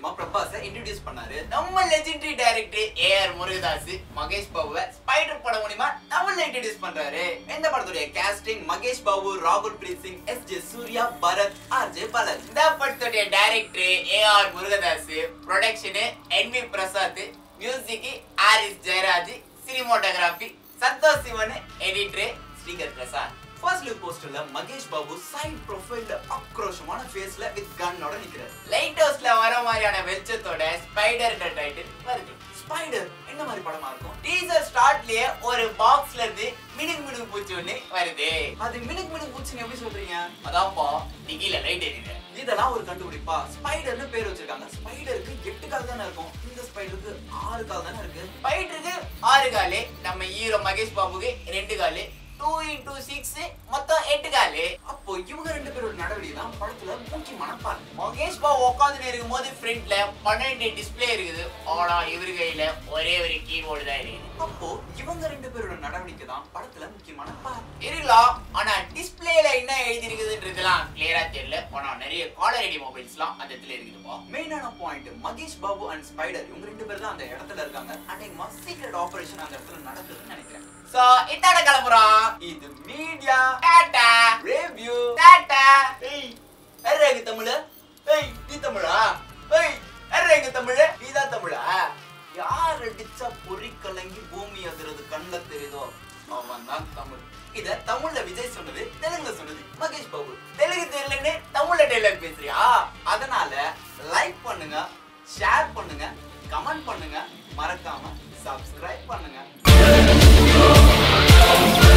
மூலமா பிரபாஸ இன்ட்ரோடியூஸ் பண்ணாரு நம்ம legendary director AR Murugadoss Mahesh பாபுவை ஸ்பைடர் படம் மூலியமா தமிழ்ல இன்ட்ரோடியூஸ் பண்றாரு இந்த படத்துடைய casting Mahesh Babu Rakul Preet Singh S J Suryah Bharath R J Balan இந்த படத்துடைய director AR Murugadoss production N V Prasad music Harris Jayaraj cinematography Santosh Sivan editor Sreekar Prasad first look போஸ்டர்ல மகேஷ் பாபு சைட் ப்ரொஃபைல்ல ஆக்ரோஷமான ஃபேஸ்ல வித் கன்னோட நிக்கிறாரு லைட் ஹவுஸ்ல வர மாதிரியான வெளிச்சத்தோட ஸ்பைடர் டைட்டில் வருது ஸ்பைடர் என்ன மாதிரி படமா இருக்கும் டீசர் ஸ்டார்ட்லயே ஒரு பாக்ஸ்ல இருந்து மினுக்கு மினுக்கு பூச்சி ஒண்ணு வருது அது மினுக்கு மினுக்கு பூச்சின்னு எப்படி சொல்றீங்க அதான்ப்பா டிகில லைட் எரியுது இதெல்லாம் ஒரு கண்டுபிடிப்பா ஸ்பைடர்னு பேர் வச்சிருக்காங்க ஸ்பைடருக்கு எட்டு கால் தானே இருக்கும் இந்த ஸ்பைடருக்கு ஆறு கால் தானே இருக்கு ஸ்பைடருக்கு ஆறு காலு நம்ம ஹீரோ மகேஷ் பாபுக்கு ரெண்டு காலு டூ இன்டூ சிக்ஸ் மொத்தம் எட்டு காலு அப்போ இவங்க ரெண்டு பேரோட நடவடிக்கை தான் படத்துல முக்கியமான பார்ட் மகேஷ் பாபு உட்காந்து இருக்கும் போது ஃப்ரண்ட்ல பன்னெண்டு டிஸ்ப்ளே இருக்குது ஆனா இவரு கையில ஒரே ஒரு கீபோர்டு தான் இருக்குது அப்போ இவங்க ரெண்டு பேரோட நடவடிக்கை தான் படத்துல முக்கியமான பார்ட் இருக்கலாம் ஆனா டிஸ்ப்ளேல என்ன எழுதி இருக்குதுன்றதுலாம் கிளியரா தெரியல ஆனா நிறைய காலர் ஐடி மொபைல்ஸ்லாம் அந்த இடத்துல இருக்குதுப்பா மெயினான point Mahesh Babu and Spyder இவங்க ரெண்டு பேர் தான் அந்த இடத்துல இருக்காங்க அன்னைக்கு சீக்ரெட் ஆபரேஷன் அந்த இடத்துல நடக்குதுன்னு நினைக்கிறேன் சோ இத்தாட கிளம்புறோம் இது மீடியா டாடா ரிவ்யூ டாடா ஏய் அரேங்க தமிழ ஏய் நீ தமிழா ஏய் அரேங்க தமிழ நீ தான் தமிழா யார் அடிச்சா பொறி கலங்கி பூமி அதிரது கண்ட தெரியுதோ அவன் தான் தமிழ் இத தமிழ்ல விஜய் சொன்னது தெலுங்குல சொன்னது மகேஷ் பாபு தெலுங்கு தெரியலன்னு தமிழ்ல டைலாக் பேசுறியா அதனால லைக் பண்ணுங்க ஷேர் பண்ணுங்க கமெண்ட் பண்ணுங்க மறக்காம சப்ஸ்கிரைப் பண்ணுங்க